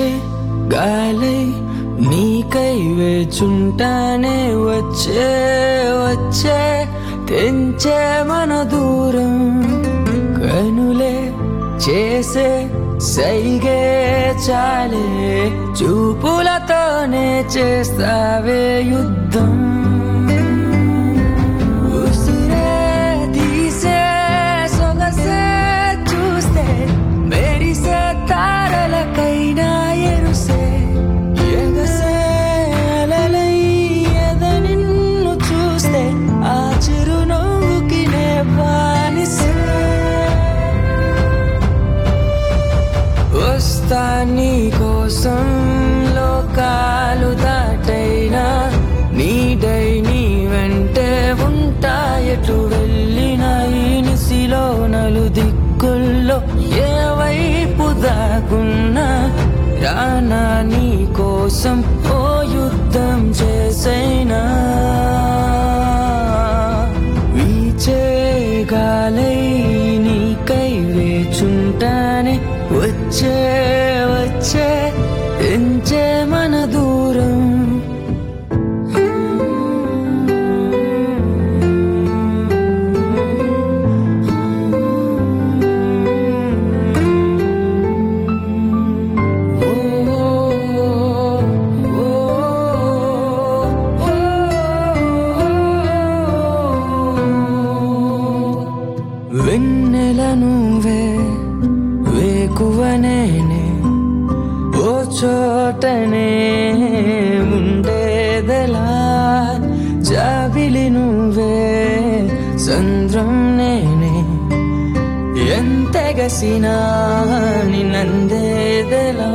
గాలై నీకై వేచుంటానే వచ్చే వచ్చే తెంచే మన దూరం కనులే చేసే సైగే చాలే చూపులతోనే చేస్తావే యుద్ధం ఉసిరే తీసే సొగసే చూస్తే మెరిసే తారలకైనా ఎరుసే ఎగసే అలలై ఎద నిన్ను చూస్తే ఆ చిరునవ్వుకి నే బానిసే వస్తా నీ కోసం లోకాలు దాటైనా నీడై నీ వెంటే ఉంటా ఎటు వెళ్ళినా ఈ నిసిలో నలు దిక్కుల్లో ఏ వైపు దాగున్నా రానా నీ కోసం ఓ యుద్ధం చేసైనా వీచే గాలై నీకై వేచుంటానే వచ్చే వచ్చే ఎంచే మన దూరం వెన్నెల నువ్వే వేకువ నేనే ఓ చోటనే ఉండేదెలా జాబిలి నువ్వే సంద్రం నేనే ఎంతెగసినా నిన్నందేదెలా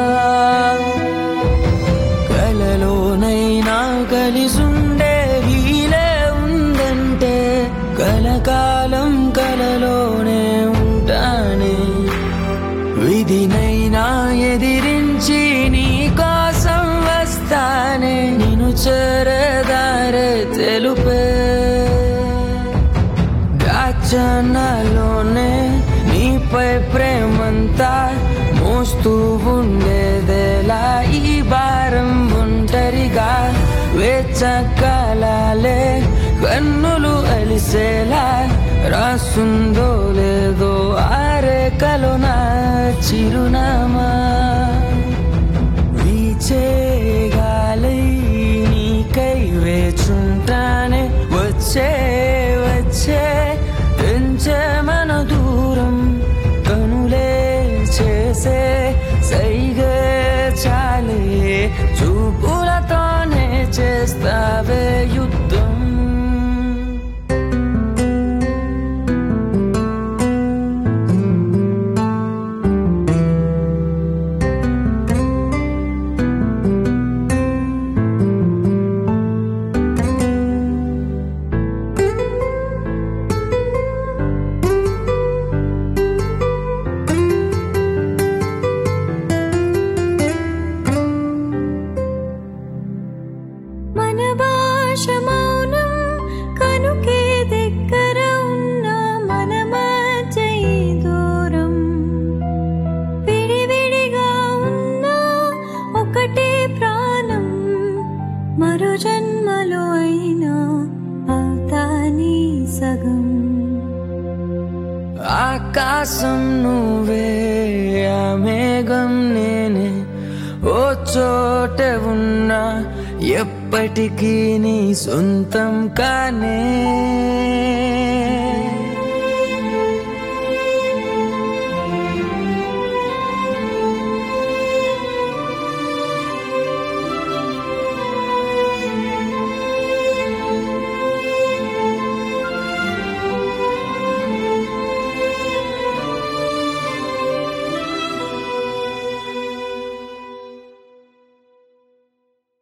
కలలోనైనా కలిసుండే వీలే ఉందంటే కలకాలం కలలోనే ఉంటానే విధినైనా ఎదిరించి నీ కోసం వస్తానే నిన్ను చేరదారే తెలుపే దాచనలోనే నీపై ప్రేమంతా మోస్తూ ఉండేదేలా ఈ భారం ఒంటరిగా వేచకాలే కన్నులు అలిసేలా రాసుందో లేదో ఆరేకలో నా చిరునామా వీచే గాలై నీకై వేచుంటానే వచ్చే వచ్చే పెంచే మన దూరం కనులే చేసే సైగే చాలే చూపులతోనే చేస్తావే యుద్ధం మన భాష మౌనం కనుకే దగ్గర ఉన్న మన మధ్య ఈ దూరం విడివిడిగా ఉన్న ఒకటే ప్రాణం మరో జన్మలో అయినా అవుతా నీ సగం ఆకాశం నువ్వే ఆ మేఘం నేనే ఓ చోట ఉన్నా ఎప్పటికీ నీ సొంతం కానే